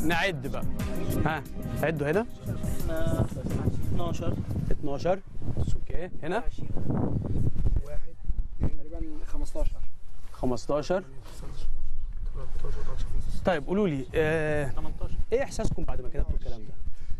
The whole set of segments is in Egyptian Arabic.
نعد بقى ها عدوا هنا احنا 12 12 اوكي هنا واحد تقريبا 15 15 طيب قولوا لي آه 18 ايه احساسكم بعد ما كتبتوا الكلام ده؟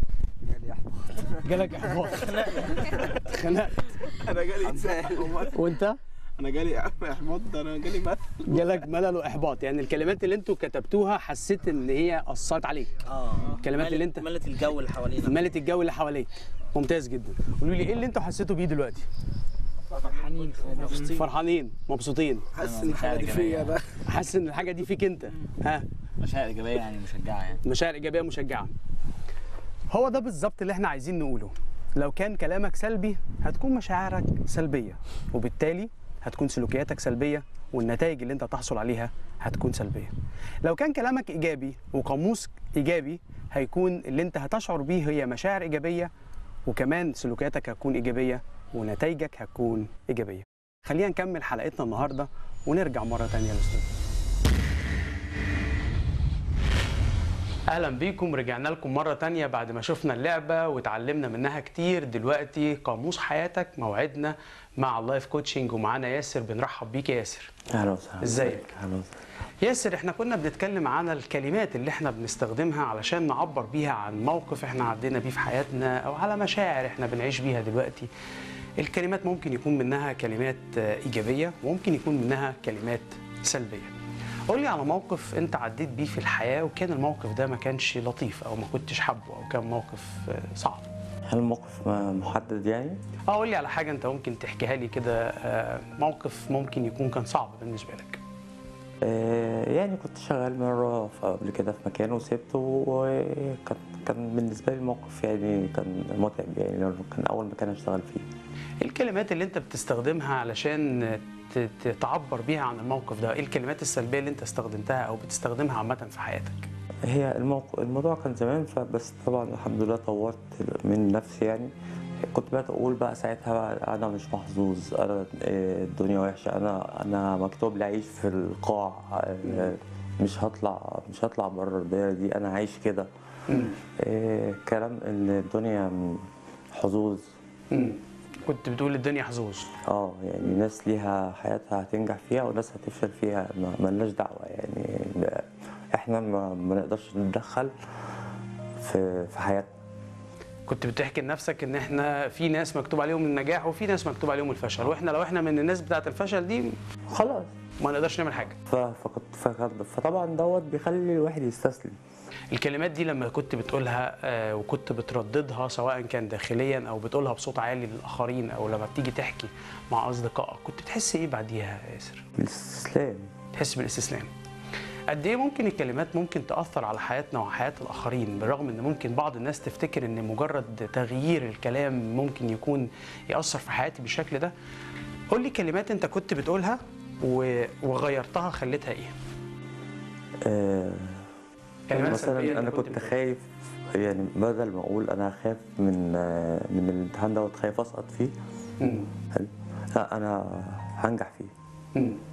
جالك احباط اتخنقت انا جالي انسان وانت انا جالي احباط ده انا جالي مات جالك ملل واحباط يعني الكلمات اللي انتوا كتبتوها حسيت ان هي اثرت عليك اه الكلمات اللي انت- ملت الجو اللي حوالينا ملت الجو اللي حواليك ممتاز جدا قولوا لي ايه اللي انتوا حسيتوا بيه دلوقتي فرحانين مبسوطين. فرحانين مبسوطين حاسس ان الحاجه دي فيا بقى حاسس ان الحاجه دي فيك انت ها مشاعر ايجابيه يعني مشجعه يعني مشاعر ايجابيه مشجعه هو ده بالظبط اللي احنا عايزين نقوله لو كان كلامك سلبي هتكون مشاعرك سلبيه وبالتالي هتكون سلوكياتك سلبيه والنتائج اللي انت تحصل عليها هتكون سلبيه لو كان كلامك ايجابي وقاموس ايجابي هيكون اللي انت هتشعر بيه هي مشاعر ايجابيه وكمان سلوكياتك هتكون ايجابيه ونتائجك هتكون ايجابيه خلينا نكمل حلقتنا النهارده ونرجع مره تانية للاستوديو اهلا بيكم رجعنا لكم مره تانية بعد ما شفنا اللعبه واتعلمنا منها كتير دلوقتي قاموس حياتك موعدنا مع اللايف كوتشنج ومعانا ياسر بنرحب بيك يا ياسر اهلا وسهلا ازيك؟ اهلا وسهلا ياسر احنا كنا بنتكلم عن الكلمات اللي احنا بنستخدمها علشان نعبر بيها عن موقف احنا عدينا بيه في حياتنا او على مشاعر احنا بنعيش بيها دلوقتي الكلمات ممكن يكون منها كلمات آه، ايجابيه وممكن يكون منها كلمات سلبيه قول لي على موقف انت عديت بيه في الحياه وكان الموقف ده ما كانش لطيف او ما كنتش حابه او كان موقف آه، صعب هل الموقف م- محدد يعني؟ اه قول لي على حاجه انت ممكن تحكيها لي كده آه، موقف ممكن يكون كان صعب بالنسبه لك آه يعني كنت شغال مرة ف- قبل كده في مكان وسبته وكان كان بالنسبة لي الموقف يعني كان متعب يعني لأنه كان أول مكان أشتغل فيه الكلمات اللي انت بتستخدمها علشان ت- ت- تعبر بيها عن الموقف ده ايه الكلمات السلبيه اللي انت استخدمتها او بتستخدمها عامه في حياتك هي الموقف الموضوع كان زمان فبس طبعا الحمد لله طورت من نفسي يعني كنت بقى اقول بقى ساعتها بقى انا مش محظوظ انا آه، الدنيا وحشه انا انا مكتوب لي اعيش في القاع آه، مش هطلع مش هطلع بره الدايره دي انا عايش كده آه، كلام ان الدنيا حظوظ مم. كنت بتقول الدنيا حظوظ اه يعني ناس ليها حياتها هتنجح فيها وناس هتفشل فيها ما ملناش دعوه يعني احنا ما, ما نقدرش نتدخل في في حياتنا كنت بتحكي لنفسك ان احنا في ناس مكتوب عليهم النجاح وفي ناس مكتوب عليهم الفشل واحنا لو احنا من الناس بتاعه الفشل دي خلاص ما نقدرش نعمل حاجه ف- فكنت فكنت- فطبعا دوت بيخلي الواحد يستسلم الكلمات دي لما كنت بتقولها آه، وكنت بترددها سواء كان داخليا او بتقولها بصوت عالي للاخرين او لما بتيجي تحكي مع اصدقائك كنت بتحس ايه بعديها يا ياسر الاستسلام تحس بالاستسلام قد ايه ممكن الكلمات ممكن تاثر على حياتنا وحياه الاخرين بالرغم ان ممكن بعض الناس تفتكر ان مجرد تغيير الكلام ممكن يكون ياثر في حياتي بالشكل ده قول لي كلمات انت كنت بتقولها و- وغيرتها خليتها ايه آه كلمات سلبية مثلا أنت انا كنت كنت بتقولها. خايف يعني بدل ما اقول انا خايف من آه، من الامتحان دوت خايف اسقط فيه مم. حلو لا انا هنجح فيه مم.